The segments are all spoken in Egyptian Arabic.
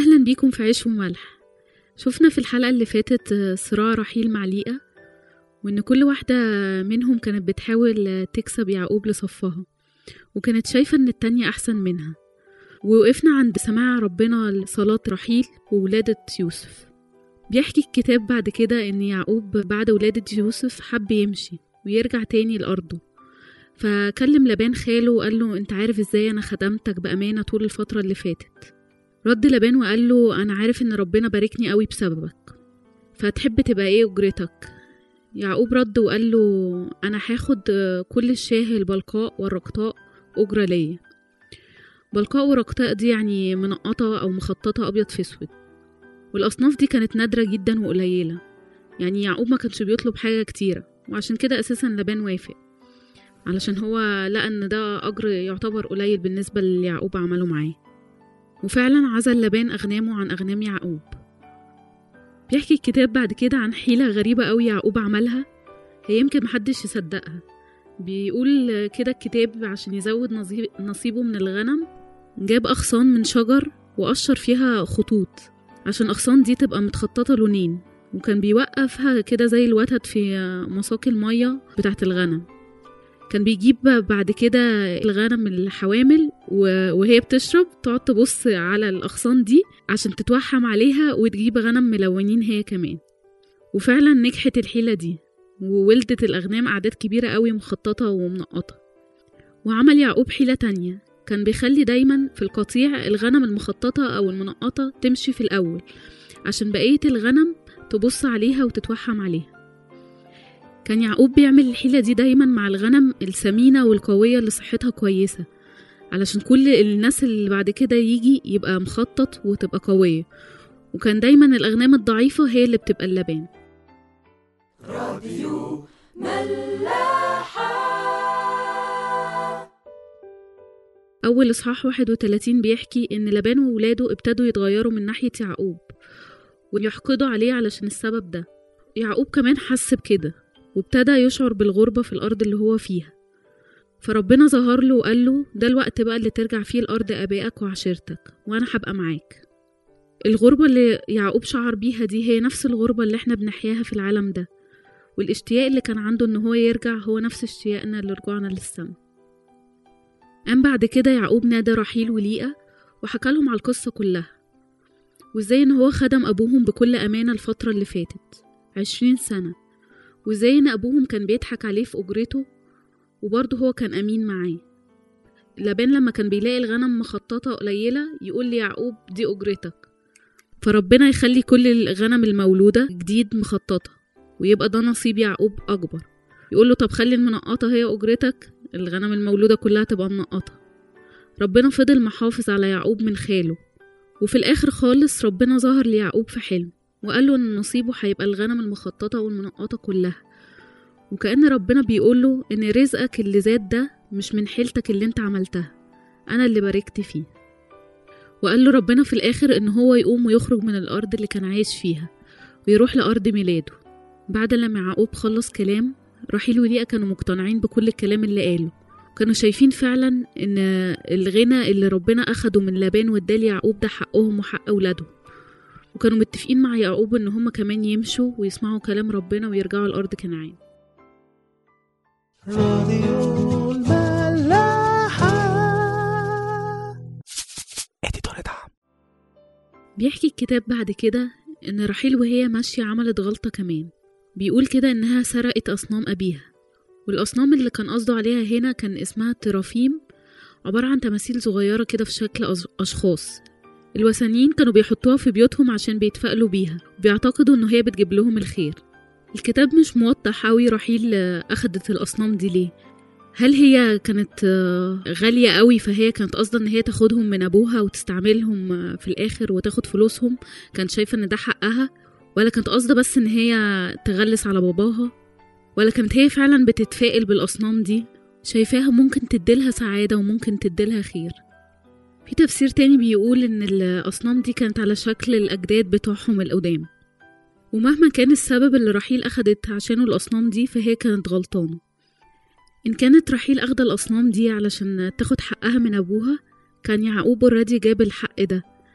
أهلا بيكم في عيش وملح شفنا في الحلقة اللي فاتت صراع رحيل مع ليئة وإن كل واحدة منهم كانت بتحاول تكسب يعقوب لصفها وكانت شايفة إن التانية أحسن منها ووقفنا عند سماع ربنا لصلاة رحيل وولادة يوسف بيحكي الكتاب بعد كده إن يعقوب بعد ولادة يوسف حب يمشي ويرجع تاني لأرضه فكلم لبان خاله وقال له انت عارف ازاي انا خدمتك بأمانة طول الفترة اللي فاتت رد لبان وقال له انا عارف ان ربنا باركني قوي بسببك فتحب تبقى ايه اجرتك يعقوب رد وقال له انا هاخد كل الشاه البلقاء والرقطاء اجرة ليا بلقاء ورقطاء دي يعني منقطة او مخططة ابيض في اسود والاصناف دي كانت نادرة جدا وقليلة يعني يعقوب ما كانش بيطلب حاجة كتيرة وعشان كده اساسا لبان وافق علشان هو لقى ان ده اجر يعتبر قليل بالنسبة اللي يعقوب عمله معاه وفعلا عزل لبان أغنامه عن أغنام يعقوب بيحكي الكتاب بعد كده عن حيلة غريبة أوي يعقوب عملها هي يمكن محدش يصدقها بيقول كده الكتاب عشان يزود نصيبه من الغنم جاب أغصان من شجر وقشر فيها خطوط عشان الأغصان دي تبقى متخططة لونين وكان بيوقفها كده زي الوتد في مساقي المية بتاعت الغنم كان بيجيب بعد كده الغنم الحوامل وهي بتشرب تقعد تبص على الأغصان دي عشان تتوحم عليها وتجيب غنم ملونين هي كمان وفعلا نجحت الحيلة دي وولدت الأغنام أعداد كبيرة قوي مخططة ومنقطة وعمل يعقوب حيلة تانية كان بيخلي دايما في القطيع الغنم المخططة أو المنقطة تمشي في الأول عشان بقية الغنم تبص عليها وتتوحم عليها كان يعقوب بيعمل الحيلة دي دايما مع الغنم السمينة والقوية اللي صحتها كويسة علشان كل الناس اللي بعد كده يجي يبقى مخطط وتبقى قوية وكان دايما الأغنام الضعيفة هي اللي بتبقى اللبان راديو ملاحة أول إصحاح 31 بيحكي إن لبان وولاده ابتدوا يتغيروا من ناحية يعقوب ويحقدوا عليه علشان السبب ده يعقوب كمان حس بكده وابتدى يشعر بالغربة في الأرض اللي هو فيها فربنا ظهر له وقال له ده الوقت بقى اللي ترجع فيه لأرض آبائك وعشيرتك وأنا هبقى معاك الغربة اللي يعقوب شعر بيها دي هي نفس الغربة اللي احنا بنحياها في العالم ده والاشتياق اللي كان عنده ان هو يرجع هو نفس اشتياقنا لرجوعنا للسما قام بعد كده يعقوب نادى رحيل وليئة وحكى لهم على القصة كلها وازاي ان هو خدم ابوهم بكل امانة الفترة اللي فاتت عشرين سنة وازاي ان ابوهم كان بيضحك عليه في اجرته وبرضه هو كان امين معاه لبان لما كان بيلاقي الغنم مخططة قليلة يقول ليعقوب دي اجرتك فربنا يخلي كل الغنم المولودة جديد مخططة ويبقى ده نصيب يعقوب أكبر يقول له طب خلي المنقطة هي أجرتك الغنم المولودة كلها تبقى منقطة ربنا فضل محافظ على يعقوب من خاله وفي الآخر خالص ربنا ظهر ليعقوب في حلم وقال له إن نصيبه هيبقى الغنم المخططة والمنقطة كلها وكأن ربنا بيقوله إن رزقك اللي زاد ده مش من حيلتك اللي انت عملتها أنا اللي باركت فيه وقال له ربنا في الآخر إن هو يقوم ويخرج من الأرض اللي كان عايش فيها ويروح لأرض ميلاده بعد لما يعقوب خلص كلام رحيل وليئة كانوا مقتنعين بكل الكلام اللي قاله كانوا شايفين فعلا ان الغنى اللي ربنا اخده من لبان واداه ليعقوب ده حقهم وحق اولادهم وكانوا متفقين مع يعقوب ان هما كمان يمشوا ويسمعوا كلام ربنا ويرجعوا الارض كنعان راديو الملاحة اديتور دعم بيحكي الكتاب بعد كده ان رحيل وهي ماشية عملت غلطة كمان بيقول كده انها سرقت اصنام ابيها والاصنام اللي كان قصده عليها هنا كان اسمها ترافيم عبارة عن تماثيل صغيرة كده في شكل أز- أشخاص الوثنيين كانوا بيحطوها في بيوتهم عشان بيتفائلوا بيها وبيعتقدوا إن هي بتجيب لهم الخير الكتاب مش موضح أوي رحيل آه، أخدت الأصنام دي ليه هل هي كانت آه، غالية قوي فهي كانت قصدا إن هي تاخدهم من أبوها وتستعملهم آه، في الآخر وتاخد فلوسهم كانت شايفة إن ده حقها ولا كانت قصده بس إن هي تغلس على باباها ولا كانت هي فعلا بتتفائل بالأصنام دي شايفاها ممكن تديلها سعادة وممكن تديلها خير في تفسير تاني بيقول إن الأصنام دي كانت على شكل الأجداد بتوعهم القدام ومهما كان السبب اللي رحيل أخدت عشانه الأصنام دي فهي كانت غلطانة إن كانت رحيل أخدة الأصنام دي علشان تاخد حقها من أبوها كان يعقوب اوريدي جاب الحق ده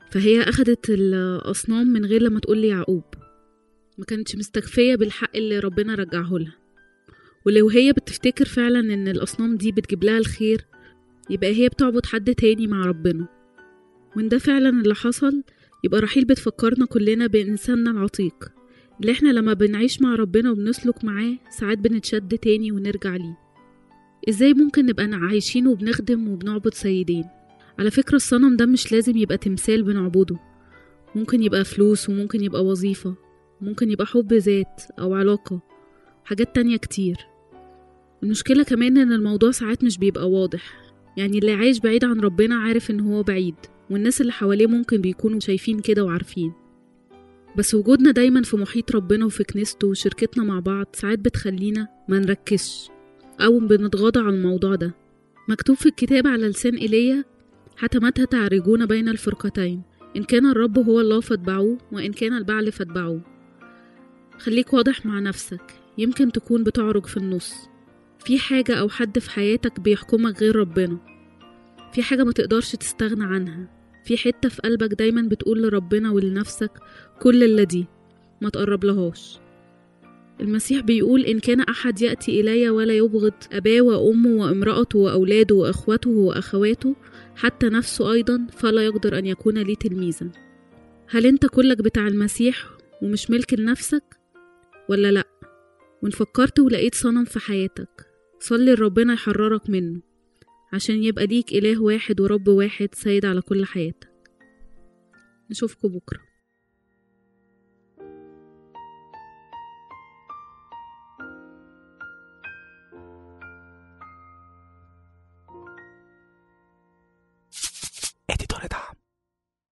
فهي أخدت الأصنام من غير لما تقول لي يعقوب ما كانتش مستكفية بالحق اللي ربنا رجعه لها ولو هي بتفتكر فعلا ان الأصنام دي بتجيب لها الخير يبقى هي بتعبد حد تاني مع ربنا وان ده فعلا اللي حصل يبقى رحيل بتفكرنا كلنا بإنساننا العتيق اللي احنا لما بنعيش مع ربنا وبنسلك معاه ساعات بنتشد تاني ونرجع ليه ازاي ممكن نبقى عايشين وبنخدم وبنعبد سيدين على فكرة الصنم ده مش لازم يبقى تمثال بنعبده ممكن يبقى فلوس وممكن يبقى وظيفة ممكن يبقى حب ذات أو علاقة حاجات تانية كتير المشكلة كمان إن الموضوع ساعات مش بيبقى واضح يعني اللي عايش بعيد عن ربنا عارف إن هو بعيد والناس اللي حواليه ممكن بيكونوا شايفين كده وعارفين بس وجودنا دايما في محيط ربنا وفي كنيسته وشركتنا مع بعض ساعات بتخلينا ما نركزش أو بنتغاضى عن الموضوع ده مكتوب في الكتاب على لسان إيليا حتمتها تعرجون بين الفرقتين إن كان الرب هو الله فاتبعوه وإن كان البعل فاتبعوه خليك واضح مع نفسك يمكن تكون بتعرج في النص في حاجة أو حد في حياتك بيحكمك غير ربنا في حاجة ما تقدرش تستغنى عنها في حتة في قلبك دايما بتقول لربنا ولنفسك كل اللي دي ما تقرب لهاش المسيح بيقول إن كان أحد يأتي إلي ولا يبغض أباه وأمه وامرأته وأولاده وأخوته وأخواته حتى نفسه أيضا فلا يقدر أن يكون لي تلميذا هل أنت كلك بتاع المسيح ومش ملك لنفسك ولا لأ وإن فكرت ولقيت صنم في حياتك صلي لربنا يحررك منه عشان يبقى ليك إله واحد ورب واحد سيد على كل حياتك نشوفكوا بكره